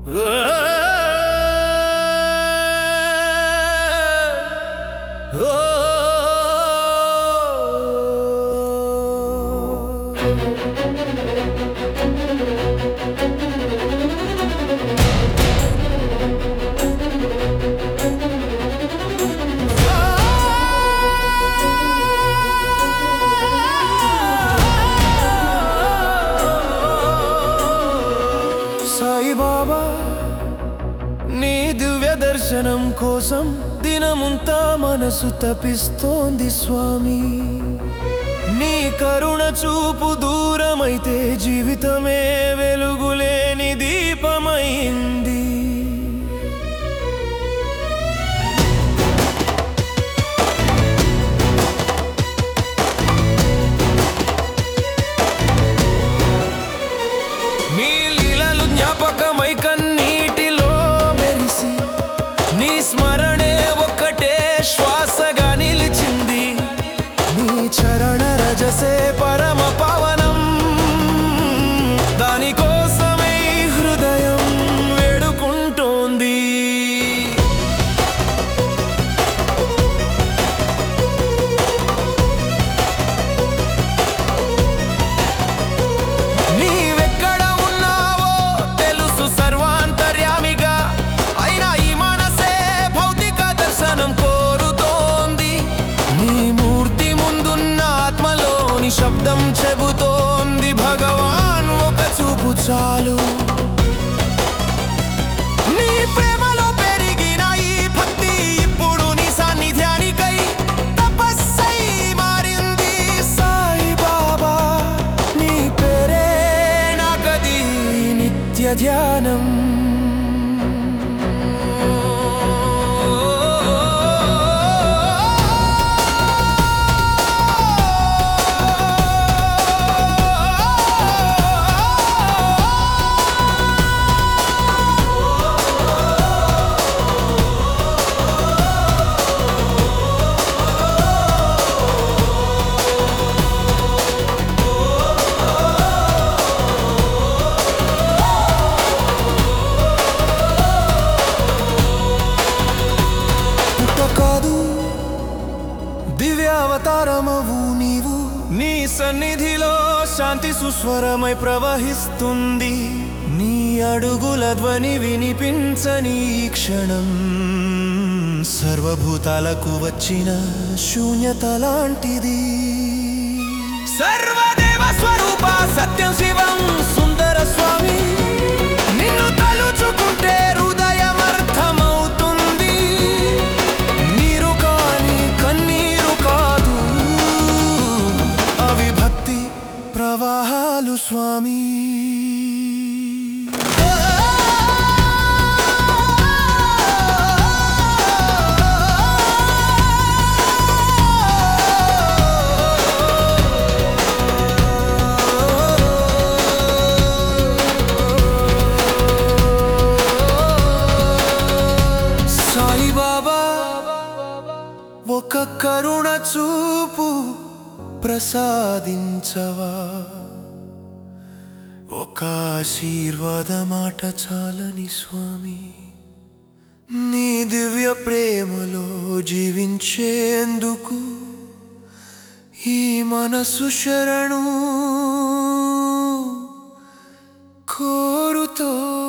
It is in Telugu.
సాయిబాబా నీ దివ్య దర్శనం కోసం దినముంతా మనసు తపిస్తోంది స్వామి నీ కరుణ చూపు దూరమైతే జీవితమే వెలుగులేని దీపమైంది నీ లీలలు జ్ఞాపకమై కన్నీటిలో మెరిసి నీ స్మరణే ఒక్కటే శ్వాసగా నిలిచింది నీ చరణ రజసే పరమ పవనం దానికోసమే ఈ హృదయం వేడుకుంటోంది నీవెక్కడ ఉన్నావో తెలుసు సర్వాంతర్యామిగా అయినా ఈ మనసే భౌతిక దర్శనం కోరుతోంది నీ మూర్తి ముందున్న ఆత్మలోని శబ్దం చెబుతోంది భగవాన్ ఒక చూపు చాలు నీ ప్రేమలో పెరిగిన ఈ భక్తి ఇప్పుడు నీ సాన్నిధ్యానికై తపస్సై మారింది సాయి బాబా నీ పేరే నాకది నిత్య ధ్యానం పుట్ట కాదు దివ్యావతారమవు నీవు నీ సన్నిధిలో శాంతి సుస్వరమై ప్రవహిస్తుంది నీ అడుగుల ధ్వని వినిపించని ఈ క్షణం సర్వభూతాలకు వచ్చిన శూన్యత లాంటిది సర్వదేవ స్వరూప సత్యం శివం సుందర స్వామి నిన్ను తలుచుకుంటే హృదయం అర్థమవుతుంది నీరు కాని కన్నీరు కాదు అవి భక్తి ప్రవాహాలు స్వామి సాయిబాబా ఒక కరుణ చూపు ప్రసాదించవా ఒక ఆశీర్వాద మాట చాలని స్వామి నీ దివ్య ప్రేమలో జీవించేందుకు ఈ మనసు శరణు కోరుతో